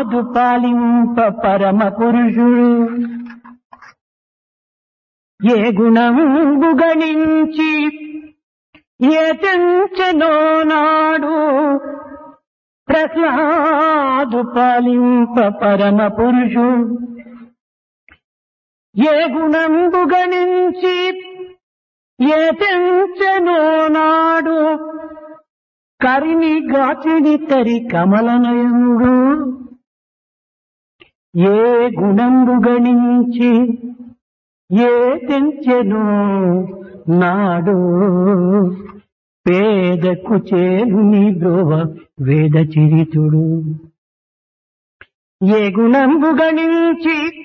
ప్రహ్లాదు పాలింప పరమ పురుషుడు ఏ గుణంబు గణించి ఏ తెంచెనో నాడు ప్రహ్లాదు పాలింప పరమ పురుషుడు ఏ గుణంబు గణించి ఏ తెంచెనో నాడు కరిని గాచిడి తరి కమలనయముడు ఏ గుణంబు గణించి ఏ తెంచెను నాడు పేదకు చేలుని బ్రోవ వేద చరితుడు ఏ గుణంబు గణించి